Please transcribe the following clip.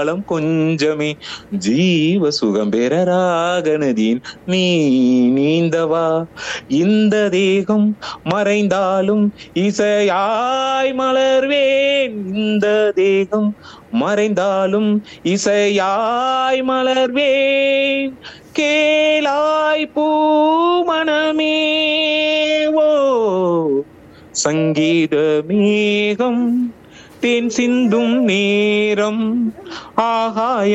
காலம் கொஞ்சமே ஜீவ சுகம் பெற ராகநதியின் நீ நீந்தவா இந்த தேகம் மறைந்தாலும் இசையாய் மலர்வேன் இந்த தேகம் மறைந்தாலும் இசையாய் மலர்வேன் கேளாய் பூமணமே ஓ சங்கீத மேகம் தேன் சிந்தும் நேரம் ஆகாய